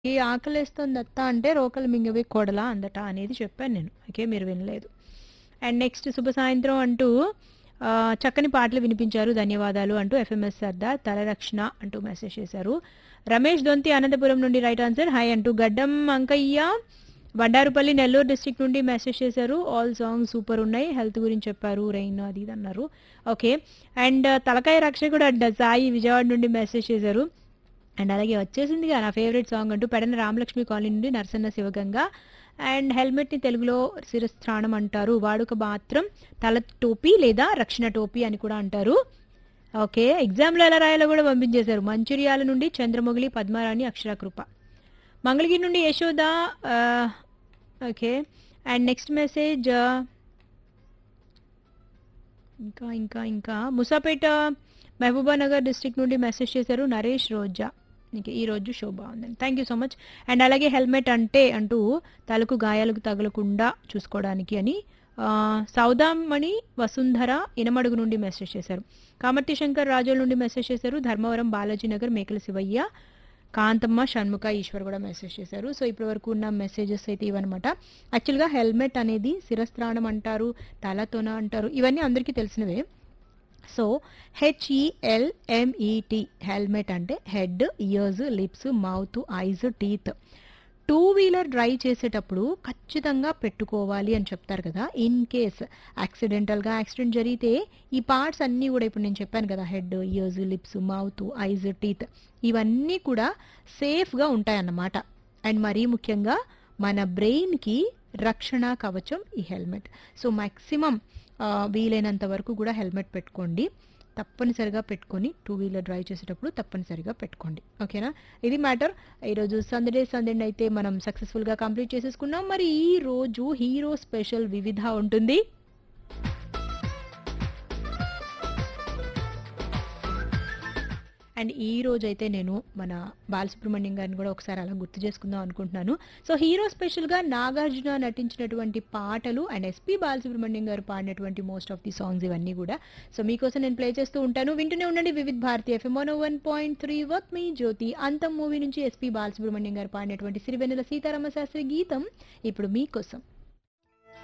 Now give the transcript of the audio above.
ఈ ఆకలేస్తోంది అత్త అంటే రోకలు మింగవే కొడలా అందట అనేది చెప్పాను నేను ఓకే మీరు వినలేదు అండ్ నెక్స్ట్ శుభ సాయంత్రం అంటూ ఆ, చక్కని పాటలు వినిపించారు ధన్యవాదాలు అంటూ ఎఫ్ఎంఎస్ సర్దార్ తలరక్షణ అంటూ మెసేజ్ చేశారు రమేష్ దొంతి అనంతపురం నుండి రైట్ ఆన్సర్ హాయ్ అంటూ గడ్డం అంకయ్య బండారుపల్లి నెల్లూరు డిస్ట్రిక్ట్ నుండి మెసేజ్ చేశారు ఆల్ సాంగ్స్ సూపర్ ఉన్నాయి హెల్త్ గురించి చెప్పారు రెయిన్ అది ఇది అన్నారు ఓకే అండ్ తలకాయ రక్షకుడు అడ్డ సాయి విజయవాడ నుండి మెసేజ్ చేశారు అండ్ అలాగే వచ్చేసిందిగా నా ఫేవరెట్ సాంగ్ అంటూ పెడన రామలక్ష్మి కాలనీ నుండి నరసన్న శివగంగ అండ్ హెల్మెట్ని తెలుగులో శిరస్థానం అంటారు వాడుక మాత్రం తల టోపీ లేదా రక్షణ టోపీ అని కూడా అంటారు ఓకే ఎగ్జామ్లో ఎలా రాయాలో కూడా పంపించేశారు మంచిర్యాల నుండి చంద్రమొగిలి పద్మారాణి అక్షరాకృప మంగళగిరి నుండి యశోద ఆ, ఓకే అండ్ నెక్స్ట్ మెసేజ్ ఇంకా ఇంకా ఇంకా ముసాపేట మహబూబా నగర్ డిస్ట్రిక్ట్ నుండి మెసేజ్ చేశారు నరేష్ రోజా ఓకే ఈ రోజు షో బాగుందండి thank you so much and అలాగే హెల్మెట్ అంటే అంటూ తలకు గాయాలకు తగలకుండా చూసుకోవడానికి అని ఆ, సౌదామణి వసుంధర ఇనమడుగు నుండి మెసేజ్ చేశారు కామర్తి శంకర్ రాజోల్ నుండి మెసేజ్ చేశారు ధర్మవరం బాలాజీ నగర్ మేకల శివయ్య కాంతమ్మ షణ్ముఖ ఈశ్వర్ కూడా మెసేజ్ చేశారు సో ఇప్పటి వరకు ఉన్న మెసేజెస్ అయితే ఇవన్నమాట యాక్చువల్గా హెల్మెట్ అనేది శిరస్త్రాణం అంటారు తలతోన అంటారు ఇవన్నీ అందరికీ తెలిసినవే సో హెచ్ఈఎల్ఎంఈటి హెల్మెట్ అంటే head ears lips mouth eyes teeth two wheeler drive చేసేటప్పుడు ఖచ్చితంగా పెట్టుకోవాలి అని చెప్తారు కదా ఇన్ కేస్ యాక్సిడెంటల్గా యాక్సిడెంట్ జరిగితే ఈ పార్ట్స్ అన్నీ కూడా ఇప్పుడు నేను చెప్పాను కదా head ears lips mouth eyes teeth ఇవన్నీ కూడా సేఫ్గా ఉంటాయన్నమాట అండ్ మరీ ముఖ్యంగా మన బ్రెయిన్కి రక్షణ కవచం ఈ హెల్మెట్ సో మ్యాక్సిమం వీలైనంత వరకు కూడా హెల్మెట్ పెట్టుకోండి తప్పనిసరిగా పెట్టుకొని టూ వీలర్ డ్రైవ్ చేసేటప్పుడు తప్పనిసరిగా పెట్టుకోండి ఓకేనా ఇది మ్యాటర్ ఈరోజు సందడే సందడి అయితే మనం సక్సెస్ఫుల్గా కంప్లీట్ చేసేసుకున్నాం మరి ఈ రోజు హీరో స్పెషల్ వివిధ ఉంటుంది అండ్ ఈ రోజు అయితే నేను మన బాలసుబ్రహ్మణ్యం గారిని కూడా ఒకసారి అలా గుర్తు చేసుకుందాం అనుకుంటున్నాను సో హీరో స్పెషల్గా నాగార్జున నటించినటువంటి పాటలు అండ్ ఎస్పి బాలసుబ్రహ్మణ్యం గారు పాడినటువంటి మోస్ట్ ఆఫ్ ది సాంగ్స్ ఇవన్నీ కూడా సో మీకోసం నేను ప్లే చేస్తూ ఉంటాను వింటూనే ఉండండి Vividh Bharati FM one one point three వర్క్ మీ జ్యోతి అంతం మూవీ నుంచి ఎస్పి బాలసుబ్రహ్మణ్యం గారు పాడినటువంటి సిరివెన్నెల సీతారామ శాస్త్రి గీతం ఇప్పుడు మీకోసం